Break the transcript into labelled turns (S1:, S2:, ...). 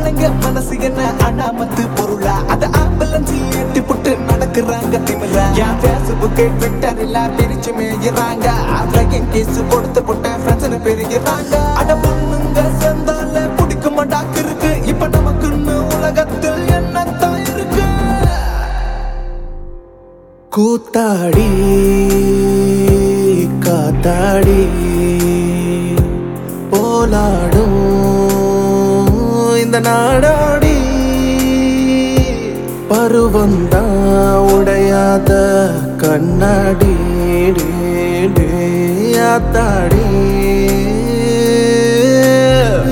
S1: ஆனங்க மனசு என்ன அனாமத்து பொருளா அது ஆம்புலன்ஸ் ஏத்தி புட்டு நடக்குறாங்க திமிரா என் பேஸ்புக் ட்விட்டர் எல்லாம் பிரிச்சு மேயிறாங்க ஆஃப்லைன் கேஸ் கொடுத்து போட்ட ஃப்ரெண்ட்ஸ் பெருகிறாங்க அட பொண்ணுங்க சேர்ந்தால பிடிக்க மாட்டாக்கு இருக்கு இப்ப நமக்குன்னு உலகத்தில் என்னத்தான் இருக்கு கூத்தாடி காத்தாடி போலாடும் இந்த நாடாடி பருவந்தான் உடையாத கண்ணாடி டே, டே, ஆத்தாடி